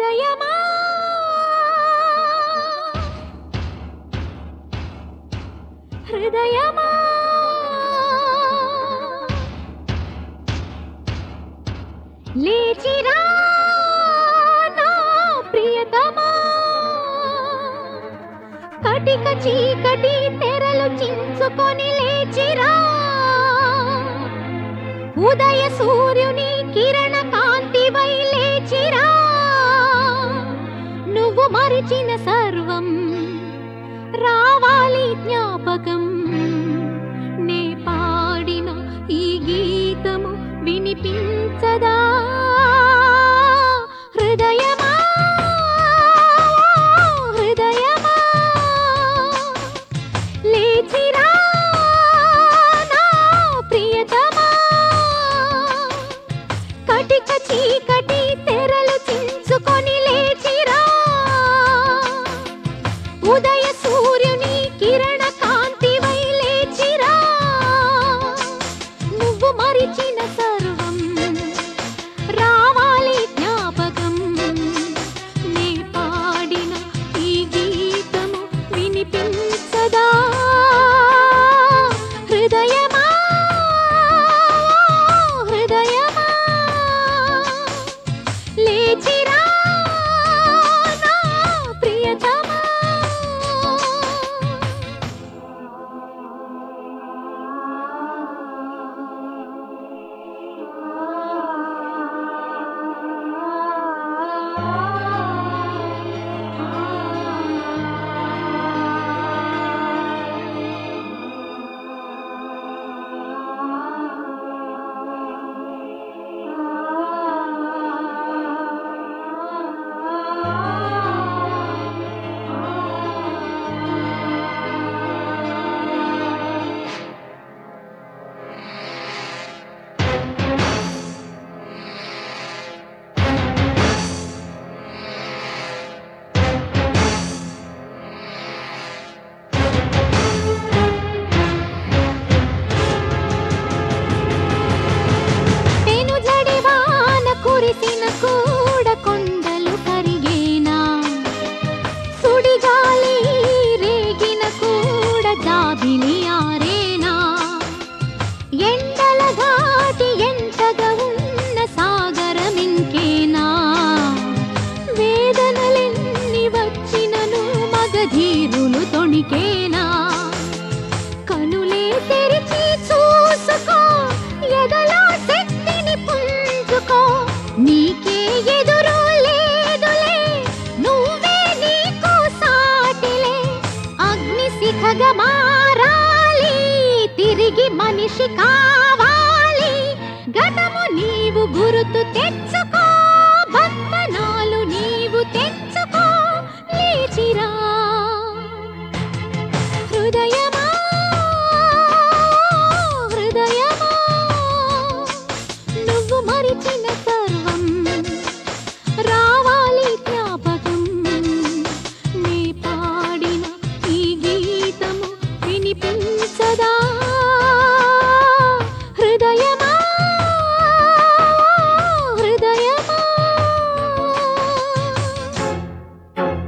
హృదయమా హృదయమా లేచిరా నా ప్రియతమా కటిక చీకటి తెరలు చించుకొని లేచిరా ఉదయ సూర్యుని కిరణ కాంతివై లేచిరా నువ్వు మరిచిన సర్వం రావాలి జ్ఞాపకం నే పాడిన ఈ గీతము వినిపించదా హృదయమా హృదయమా లేచిరా నా ప్రియతమా కటిక చీకటి తెరలు చించుకొని లేచిరా ఉదయ సూర్యుని కిరణ కాంతివై లేచిరా నువ్వు మరిచిన సర్వం రావాలి జ్ఞాపకం నే పాడిన ఈ గీతము వినిపించదా హృదయమా హృదయమా లేచిరా నా ప్రియతమా పెను జడివాన కురిసిన కూడ కొండలు కరిగేనా సుడిగాలి రేగిన కూడ జాబిలి ఆరేనా ఎండల ఘాటి ఎంతగా ఉన్న సాగరమింకేనా వేదనలెన్ని వచ్చినను మగధీరులు తొణికేనా కనులే తెరిచి చూసుకో ఎదలో శక్తిని పుంజుకో నీకే ఎదురు లేదులే నువ్వే నీకు సాటిలే అగ్ని శిఖగా మారాలి తిరిగి మనిషి కావాలి గతము నీవు గుర్తు తెచ్చుకో బంధనాలు నీవు తెచ్చుకో లేచిరా హృదయమా హృదయమా నువ్వు మరిచిన సర్వం రావాలి జ్ఞాపకం నీ పాడిన ఈ గీతము వినిపించదా హృదయమా హృదయమా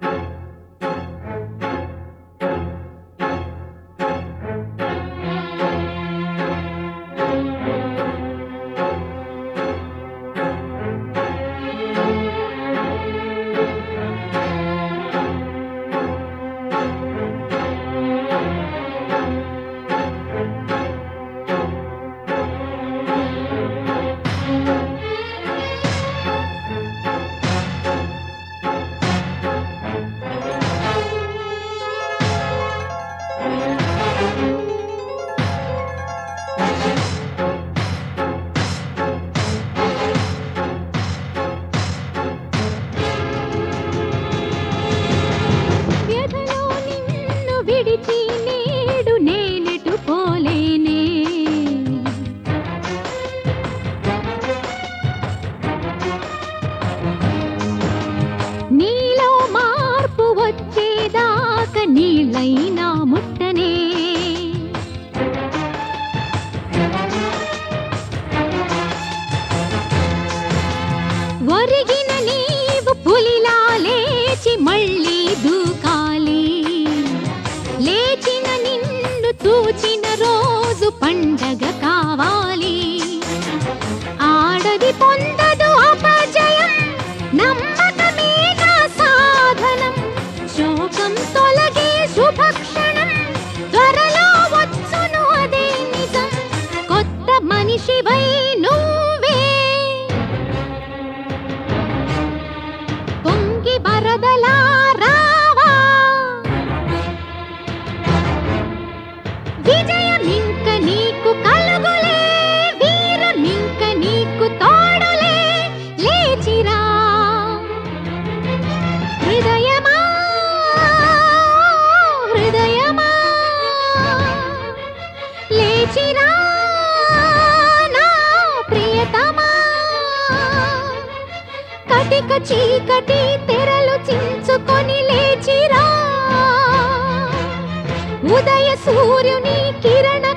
వ్యధలో నిన్ను విడిచి నేడు నేనెటు పోలేనే నీలో మార్పు వచ్చేదాకా నీళ్ళైనా ముట్టనే ఒరిగిన నీవు పులిలా లేచి మళ్ళీ దూకాలి లేచిన నిన్ను తూచిన రోజు పండగ కావాలి ఆడది పొందదు అపజయం నమ్మకమే నా సాధనం శోకం తొలగే శుభక్షణం త్వరలో వచ్చును అదే నిజం కొత్త మనిషివై నువ్వే పొంగి వరదలా రావా విజయమింక నీకు కలుగులే వీరమింక నీకు తోడులే లేచిరా హృదయమా హృదయమా లేచిరా నా ప్రియతమా కటిక చీకటి తెరలు చించుకొని లేచిరా ఉదయ సూర్యుని కిరణ